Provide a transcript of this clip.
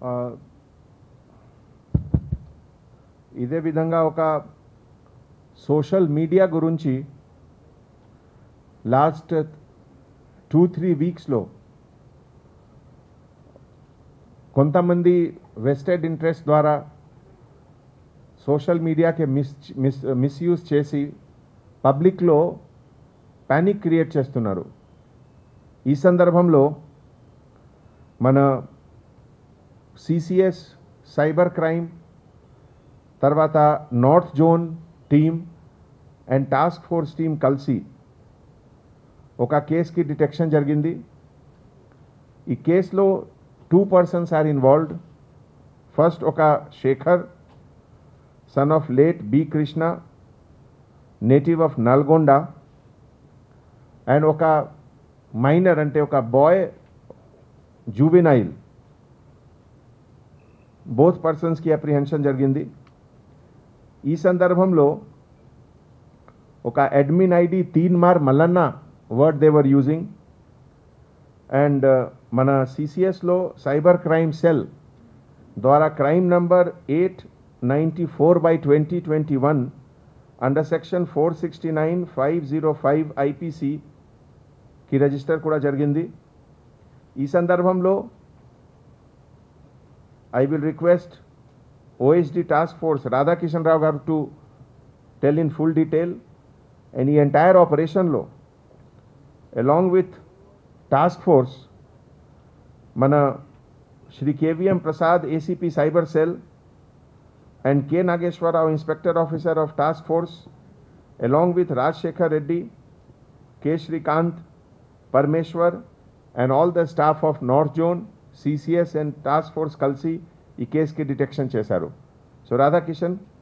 ఆ, ఇదే విధంగా ఒక సోషల్ మీడియా గురించి లాస్ట్ టూ త్రీ వీక్స్లో కొంతమంది వెస్టెడ్ ఇంట్రెస్ట్ ద్వారా సోషల్ మీడియాకి మిస్ మిస్ మిస్యూజ్ చేసి పబ్లిక్లో ప్యానిక్ క్రియేట్ చేస్తున్నారు ఈ సందర్భంలో మన సిసిఎస్ సైబర్ క్రైమ్ తర్వాత north zone team and task force team కలిసి ఒక కేసుకి డిటెక్షన్ జరిగింది ఈ కేసులో two persons are involved first ఒక Shekhar son of late B Krishna native of Nalgonda and ఒక మైనర్ అంటే ఒక బాయ్ జూబినైల్ బోత్ పర్సన్స్కి అప్రిహెన్షన్ జరిగింది ఈ సందర్భంలో ఒక admin ID Teen Mar Mallanna word they were using and మన సిసిఎస్లో సైబర్ క్రైమ్ సెల్ ద్వారా crime number eight ninety four by twenty twenty one under section four sixty nine five zero five ఐపీసీకి register కూడా జరిగింది ఈ సందర్భంలో I will request OSD task force Radhakishan Rao garu to tell in full detail and ఈ entire ఆపరేషన్లో along with task force మన Shri KVM Prasad ACP cyber cell and K Nageswara Rao inspector officer of task force along with Rajasekhar Reddy K Srikanth Parameshwar and all the staff of north zone CCS and task force కలిసి ఈ కేసుకి detection చేశారు so Radhakishan